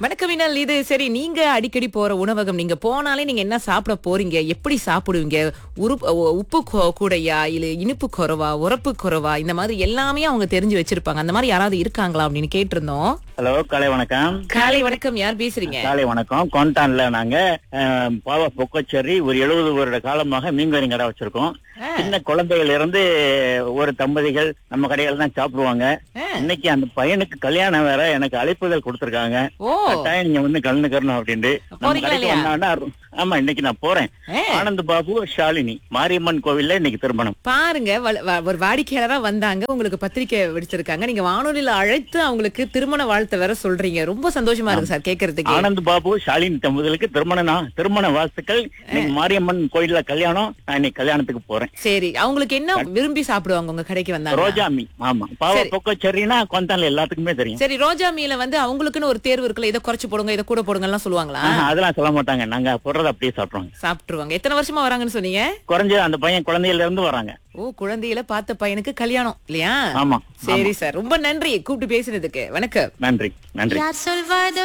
வணக்கம் வினல் இது சரி நீங்க அடிக்கடி போற உணவகம் நீங்க போனாலே நீங்க என்ன சாப்பிட போறீங்க எப்படி சாப்பிடுவீங்க உருப்- உ- உப்பு கொ- கூடையா இல்ல இனிப்பு குறவா உரப்பு குறவா இந்த மாதிரி எல்லாமே அவங்க தெரிஞ்சு வச்சிருப்பாங்க அந்த மாதிரி யாராவது இருக்காங்களா அப்படின்னு கேட்டிருந்தோம் ஹலோ காலை வணக்கம் காலை வணக்கம் யார் பேசுறீங்க காலை வணக்கம் கோண்டான்ல நாங்க அஹ், பாவ பொக்கச்சேரி ஒரு எழுபது வருட காலமாக மீன்கறி கடை வச்சிருக்கோம் சின்ன குழந்தைகள் இருந்து ஒரு தம்பதிகள் நம்ம கடையில தான் சாப்பிடுவாங்க ஆ. இன்னைக்கு அந்த பையனுக்கு கல்யாணம் வேற எனக்கு அழைப்புதல் கொடுத்திருக்காங்க ஓ கட்டாயம் நீங்க வந்து கலந்துக்கணும் அப்படின்ட்டு நம்ம போறீங்களா கடைக்கு இல்லையா? வந்தாங்கன்னா ஆமா இன்னைக்கு நான் போறேன் ஆ. ஆனந்த் பாபு ஷாலினி மாரியம்மன் கோவில்ல இன்னைக்கு திருமணம் பாருங்க வ- வ- ஒரு வாடிக்கையாளரா வந்தாங்க உங்களுக்கு பத்திரிக்கை விடுத்திருக்காங்க நீங்க வானொலியில அழைத்து அவங்களுக்கு திருமண வாழ்த்து வேற சொல்றீங்க ரொம்ப சந்தோஷமா இருக்கு சார் கேக்குறதுக்கு ஆனந்த் பாபு ஷாலினி தம்பதிகளுக்கு திருமண நா- திருமண வாழ்த்துக்கள் இன்னைக்கு மாரியம்மன் கோயில்ல கல்யாணம் நான் இன்னைக்கு கல்யாணத்துக்கு போறேன் சரி அவங்களுக்கு என்ன விரும்பி சாப்பிடுவாங்க உங்க கடைக்கு வந்தாங்க ரோஜா மீ ஆமா பாவ சரி. பொக்கச்சேரினா கொந்தான்ல எல்லாத்துக்குமே தெரியும் சரி ரோஜா மீல வந்து அவங்களுக்குன்னு ஒரு தேர்வு இருக்குல்ல இதை குறைச்சு போடுங்க இதை கூட போடுங்க எல்லாம் சொல்லுவாங்களா ஆஹா, அதெல்லாம் சொல்ல மாட்டாங்க நாங்க போடுறத அப்படியே சாப்பிடுவாங்க சாப்பிட்டுருவாங்க எத்தனை வருஷமா வராங்கன்னு சொன்னீங்க குறைஞ்சது அந்த பையன் குழந்தையில இருந்து வராங்க ஓ குழந்தையில பார்த்த பையனுக்கு கல்யாணம் இல்லையா ஆமா சரி சார் ரொம்ப நன்றி கூப்பிட்டு பேசுனதுக்கு வணக்கம் நன்றி நன்றி யார் சொல்வது